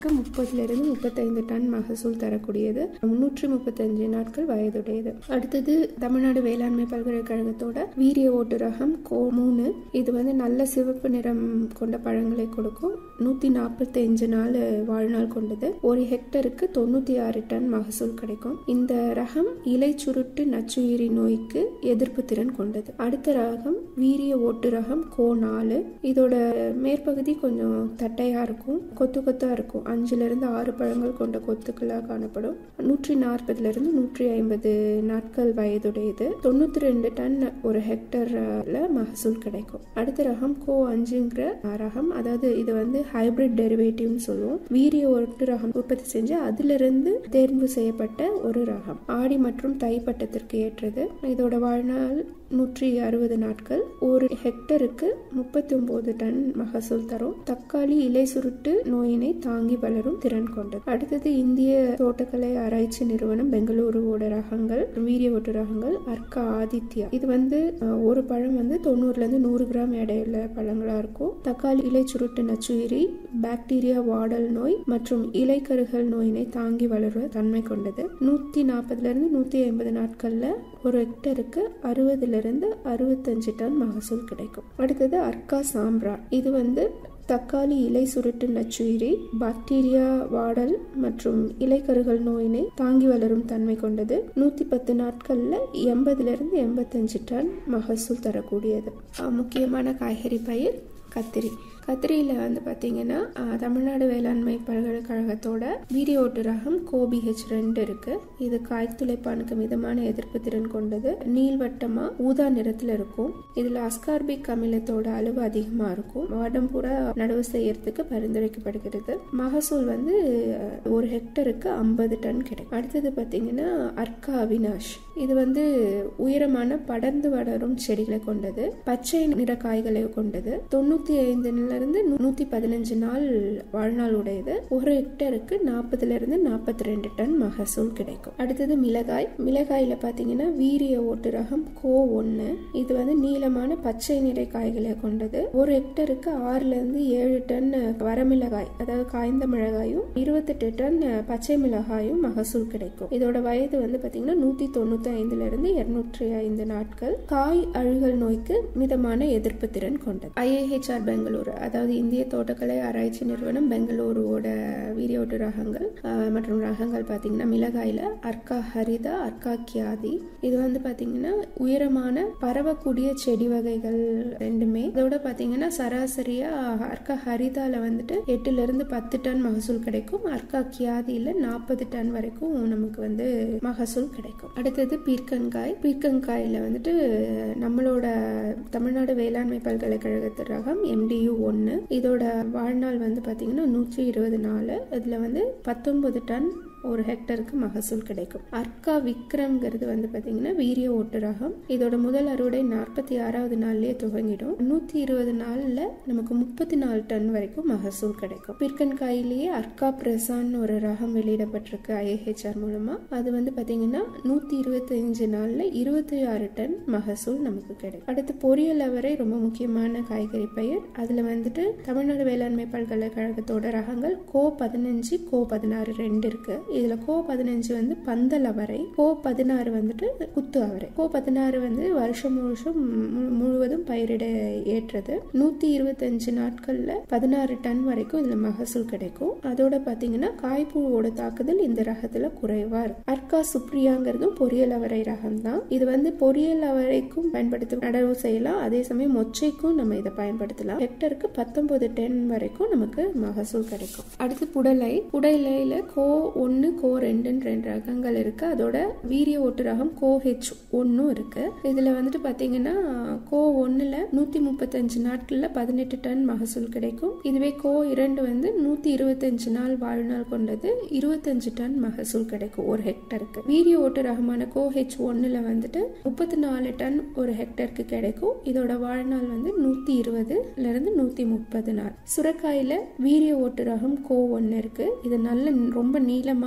முப்பதுலேருந்து முப்பத்தைந்து டன் மகசூல் தரக்கூடியது முன்னூற்றி முப்பத்தஞ்சு நாட்கள் வயதுடையது அடுத்தது தமிழ்நாடு வேளாண்மை பல்கலைக்கழகத்தோட வீரிய ஓட்டு ரகம் கோ மூணு இது வந்து நல்ல சிவப்பு நிறம் கொண்ட பழங்களை கொடுக்கும் நூற்றி நாற்பத்தஞ்சு நாள் வாழ்நாள் கொண்டது ஒரு ஹெக்டருக்கு தொண்ணூற்றி ஆறு டன் மகசூல் கிடைக்கும் இந்த ரகம் இலை சுருட்டு நச்சுயிரி நோய்க்கு எதிர்ப்பு திறன் கொண்டது அடுத்த ரகம் வீரிய ஓட்டு ரகம் கோ நாலு இதோட மேற்பகுதி கொஞ்சம் தட்டையா இருக்கும் கொத்து கொத்தா இருக்கும் அஞ்சுல இருந்து ஆறு பழங்கள் கொண்ட கொத்துக்களாக காணப்படும் நூற்றி நாற்பதுல இருந்து நூற்றி ஐம்பது நாட்கள் வயதுடையது தொண்ணூத்தி ரெண்டு டன் ஒரு ஹெக்டர்ல மகசூல் கிடைக்கும் அடுத்த ரகம் கோ அஞ்சுங்கிற ரகம் அதாவது இது வந்து ஹைபிரிட் டெரிவேட்டிவ்னு சொல்லுவோம் வீரிய ஒட்டு ரகம் உற்பத்தி செஞ்சு அதுல இருந்து தேர்வு செய்யப்பட்ட ஒரு ரகம் ஆடி மற்றும் தை பட்டத்திற்கு ஏற்றது இதோட வாழ்நாள் நூற்றி அறுபது நாட்கள் ஒரு ஹெக்டருக்கு முப்பத்தி ஒன்பது டன் மகசூல் தரும் தக்காளி இலை சுருட்டு நோயினை தாங்கி வளரும் திறன் கொண்டது அடுத்தது இந்திய தோட்டக்கலை ஆராய்ச்சி நிறுவனம் பெங்களூருவோட ரகங்கள் வீரிய ஒட்டு ரகங்கள் அர்க்கா ஆதித்யா இது வந்து அஹ், ஒரு பழம் வந்து தொண்ணூறுல இருந்து நூறு கிராம் எடையுள்ள பழங்களா இருக்கும் தக்காளி இலை சுருட்டு நச்சுயிரி பாக்டீரியா வாடல் நோய் மற்றும் இலைக்கருகள் நோயினை தாங்கி வளர தன்மை கொண்டது நூத்தி நாற்பதுல இருந்து நூத்தி ஐம்பது நாட்கள்ல ஒரு ஹெக்டருக்கு அறுபதுல இருந்து அறுபத்தஞ்சு டன் மகசூல் கிடைக்கும் அடுத்தது அர்க்கா சாம்ரான் இது வந்து தக்காளி இலை சுருட்டு நச்சுயிரி பாக்டீரியா வாடல் மற்றும் இலைக்கருகள் நோயினை தாங்கி வளரும் தன்மை கொண்டது நூத்தி பத்து நாட்கள்ல எண்பதுல இருந்து எண்பத்தஞ்சு டன் மகசூல் தரக்கூடியது அஹ் முக்கியமான காய்கறி பயிர் கத்திரி கத்திரியில் வந்து பார்த்தீங்கன்னா அஹ், தமிழ்நாடு வேளாண்மை பல்கலைக்கழகத்தோட வீரிய ஓட்டு ரகம் கோபி ஹெச் ரெண்டு இருக்கு இது காய்த்துளைப்பானுக்கு மிதமான எதிர்ப்பு திறன் கொண்டது நீள்வட்டமா ஊதா நிறத்துல இருக்கும் இதுல அஸ்கார்பிக் அமிலத்தோட அளவு அதிகமா இருக்கும் வருடம் பூரா நடவு செய்யறதுக்கு பரிந்துரைக்கப்படுகிறது மகசூல் வந்து அஹ், ஒரு ஹெக்டருக்கு ஐம்பது டன் கிடைக்கும் அடுத்தது பார்த்தீங்கன்னா அர்க்கா அவினாஷ் இது வந்து உயரமான படர்ந்து வளரும் செடிகளை கொண்டது பச்சை நிற காய்களை கொண்டது தொண்ணூத்தி ஐந்துல இருந்து நூத்தி பதினஞ்சு நாள் வாழ்நாள் உடையது ஒரு ஹெக்டருக்கு நாற்பதுல இருந்து நாற்பத்தி ரெண்டு டன் மகசூல் கிடைக்கும் அடுத்தது மிளகாய் மிளகாயில பாத்தீங்கன்னா வீரிய ஓட்டு ரகம் கோ ஒன்னு இது வந்து நீளமான பச்சை நிற காய்களை கொண்டது ஒரு ஹெக்டருக்கு ஆறுல இருந்து ஏழு டன் வரமிளகாய் அதாவது காய்ந்த மிளகாயும் இருபத்தெட்டு டன் பச்சை மிளகாயும் மகசூல் கிடைக்கும் இதோட வயது வந்து பாத்தீங்கன்னா நூத்தி தொண்ணூத்தி ஐந்துல இருந்து இருநூற்றி ஐந்து நாட்கள் காய் அழுகல் நோய்க்கு மிதமான எதிர்ப்பு திறன் கொண்டது ஐஏஹெச்ஆர் பெங்களூரு அதாவது இந்திய தோட்டக்கலை ஆராய்ச்சி நிறுவனம் பெங்களூருவோட வீரியோட்டு ரகங்கள் ஆஹ், மற்றும் ரகங்கள் பாத்தீங்கன்னா மிளகாயில அர்க்கா ஹரிதா அர்க்கா கியாதி இது வந்து பாத்தீங்கன்னா உயரமான பரவக்கூடிய செடி வகைகள் ரெண்டுமே இதோட பாத்தீங்கன்னா சராசரியா அர்க்கா ஹரிதால வந்துட்டு எட்டுல இருந்து பத்து டன் மகசூல் கிடைக்கும் அர்க்கா கியாதியில நாற்பது டன் வரைக்கும் நமக்கு வந்து மகசூல் கிடைக்கும் அடுத்தது பீர்க்கங்காய் பீர்க்கங்காயில வந்துட்டு நம்மளோட தமிழ்நாடு வேளாண்மை பல்கலைக்கழகத்து ரகம் எம்டியு ஒன்று இதோட வாழ்நாள் வந்து பாத்தீங்கன்னா நூற்றி இருபது நாள் இதுல வந்து பத்தொன்பது டன் ஒரு ஹெக்டருக்கு மகசூல் கிடைக்கும் அர்க்கா விக்ரம்ங்கிறது வந்து பாத்தீங்கன்னா வீரிய ஓட்டு ரகம் இதோட முதல் அறுவடை நாற்பத்தி ஆறாவது நாள்லயே துவங்கிடும் நூத்தி இருபது நாள்ல நமக்கு முப்பத்தி நாலு டன் வரைக்கும் மகசூல் கிடைக்கும் பிற்கன்காயிலேயே அர்க்கா பிரசான் ஒரு ரகம் வெளியிடப்பட்டிருக்கு ஐஏஹெச்ஆர் மூலமா அது வந்து பாத்தீங்கன்னா நூத்தி இருபத்தி அஞ்சு நாள்ல இருபத்தி ஆறு டன் மகசூல் நமக்கு கிடைக்கும் அடுத்து பொரியல் அவரை ரொம்ப முக்கியமான காய்கறி பயிர் அதுல வந்துட்டு தமிழ்நாடு வேளாண்மை பல்கலைக்கழகத்தோட ரகங்கள் கோ பதினஞ்சு கோ பதினாறு ரெண்டு இருக்கு இதுல கோ பதினஞ்சு வந்து பந்தல் அவரை கோ பதினாறு வந்துட்டு குத்து அவரை கோ பதினாறு வந்து வருஷம் முழுசும் மு- முழுவதும் பயிரிட ஏற்றது நூத்தி இருபத்தஞ்சு நாட்கள்ல பதினாறு டன் வரைக்கும் இதுல மகசூல் கிடைக்கும் அதோட பாத்தீங்கன்னா காய்ப்புழுவோட தாக்குதல் இந்த ரகத்துல குறைவா இருக்கு அர்க்கா சுப்ரியாங்கிறதும் பொரியல் அவரை ரகம் தான் இது வந்து பொரியல் அவரைக்கும் பயன்படுத்த நடவு செய்யலாம் அதே சமயம் மொச்சைக்கும் நம்ம இதை பயன்படுத்தலாம் ஹெக்டருக்கு பத்தொன்பது டன் வரைக்கும் நமக்கு மகசூல் கிடைக்கும் அடுத்து புடலை புடலையில கோ ஒன்னு கோ ரெண்டுன்னு ரெண்டு ரகங்கள் இருக்கு அதோட வீரிய ஓட்டு ரகம் கோ ஹெச் ஒன்னும் இருக்கு இதுல வந்துட்டு பாத்தீங்கன்னா கோ ஒன்னுல நூத்தி முப்பத்தஞ்சு நாட்கள்ல பதினெட்டு டன் மகசூல் கிடைக்கும் இதுவே கோ இரண்டு வந்து நூத்தி இருபத்தஞ்சு நாள் வாழ்நாள் கொண்டது இருபத்தஞ்சு டன் மகசூல் கிடைக்கும் ஒரு ஹெக்டருக்கு வீரிய ஓட்டு ரகமான கோ ஹெச் ஒன்னுல வந்துட்டு முப்பத்தி நாலு டன் ஒரு ஹெக்டருக்கு கிடைக்கும் இதோட வாழ்நாள் வந்து நூத்தி இருபதுல இருந்து நூத்தி முப்பது நாள் சுரக்காயில வீரிய ஓட்டு ரகம் கோ ஒன்னு இருக்கு இது நல்ல ரொம்ப நீளமான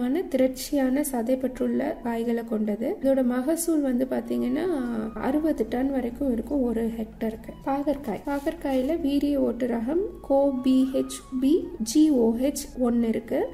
நீளமான திரட்சியான சதை பெற்றுள்ள காய்களை கொண்டது இதோட மகசூல் வந்து பாத்தீங்கன்னா அறுபது டன் வரைக்கும் இருக்கும் ஒரு ஹெக்டருக்கு பாகற்காய் பாகற்காயில வீரிய ஓட்டு ரகம் கோ பிஹெச் பி ஜிஓஹெச் ஒன்னு இருக்கு